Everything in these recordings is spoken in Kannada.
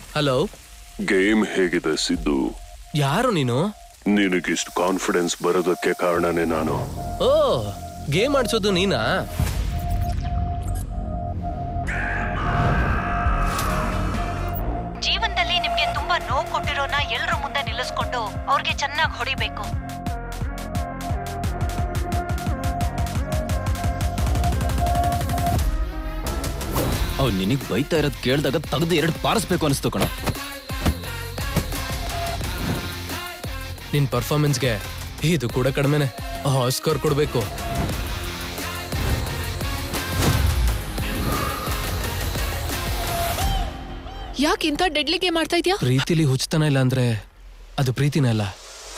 ಹಲೋ ಗೇಮ್ ಹೇಗಿದೆ ಸಿದ್ದು ಯಾರು ನೀನು ನಿನಗಿಷ್ಟು ಕಾನ್ಫಿಡೆನ್ಸ್ ಬರೋದಕ್ಕೆ ಕಾರಣನೇ ನಾನು ಓ ಗೇಮ್ ಆಡ್ಸೋದು ನೀನಾ ಜೀವನದಲ್ಲಿ ನಿಮ್ಗೆ ತುಂಬಾ ನೋವು ಕೊಟ್ಟಿರೋನ ಎಲ್ರ ಮುಂದೆ ನಿಲ್ಲಿಸ್ಕೊಂಡು ಅವ್ರಿಗೆ ಚೆನ್ನಾಗಿ ಹೊಡಿಬೇಕು ಅವ್ ನಿನಗ್ ಬೈತಾ ಇರೋದ್ ಕೇಳ್ದಾಗ ತೆಗ್ದು ಎರಡು ಪಾರಿಸ್ಬೇಕು ಅನಿಸ್ತು ಕಣ ನಿನ್ ಪರ್ಫಾರ್ಮೆನ್ಸ್ಗೆ ಇದು ಕೂಡ ಕಡಿಮೆನೆ ಆಸ್ಕರ್ ಕೊಡ್ಬೇಕು ಯಾಕೆ ಇಂಥ ಡೆಡ್ಲಿ ಗೇಮ್ ಮಾಡ್ತಾ ಇದ್ಯಾ ಪ್ರೀತಿಲಿ ಹುಚ್ಚತನ ಇಲ್ಲ ಅಂದ್ರೆ ಅದು ಪ್ರೀತಿನೇ ಅಲ್ಲ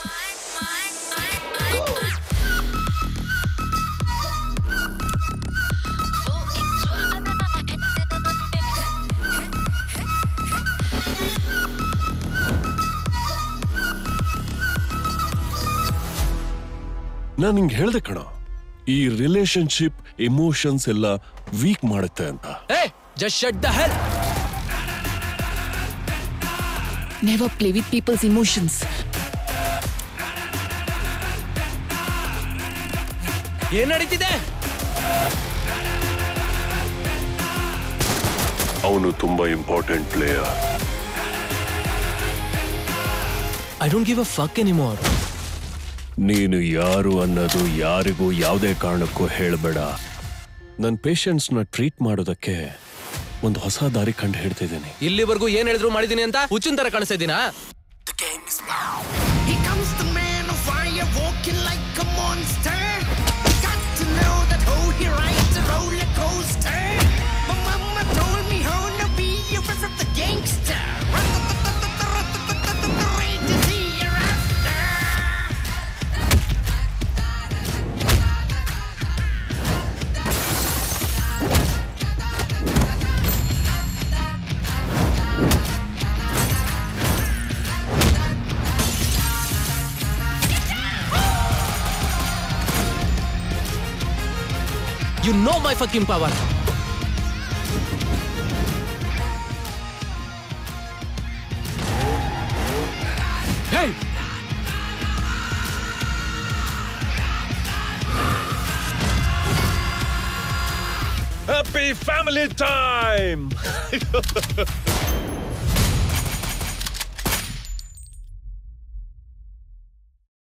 ನಾನು ನಿಂಗೆ ಹೇಳ್ದೆ ಕಣ ಈ ರಿಲೇಶನ್ಶಿಪ್ ಎಮೋಷನ್ಸ್ ಎಲ್ಲ ವೀಕ್ ಮಾಡುತ್ತೆ ಅಂತ ಏ just shut the hell never play with peoples emotions ಏನ್ ನಡೀತಿದೆ ಅವನು ತುಂಬಾ important player I don't give a fuck anymore ನೀನು ಯಾರು ಅನ್ನೋದು ಯಾರಿಗೂ ಯಾವುದೇ ಕಾರಣಕ್ಕೂ ಹೇಳಬೇಡ ನನ್ನ ಪೇಷಂಟ್ಸ್ನ ಟ್ರೀಟ್ ಮಾಡೋದಕ್ಕೆ ಒಂದು ಹೊಸ ದಾರಿ ಕಂಡು ಹಿಡ್ತಿದ್ದೀನಿ ಇಲ್ಲಿವರೆಗೂ ಏನ್ ಹೇಳಿದ್ರು ಮಾಡಿದೀನಿ ಅಂತ ಹುಚ್ಚಿನ ತರ ಕಾಣಿಸ್ತಾ ಇದ್ದೀನಾ Here comes the man of fire, walking like a monster. Got to know that oh, he rides a roller coaster. My mama told me how to be a rest of the gangster. Ready to see you after. You know my fucking power happy family time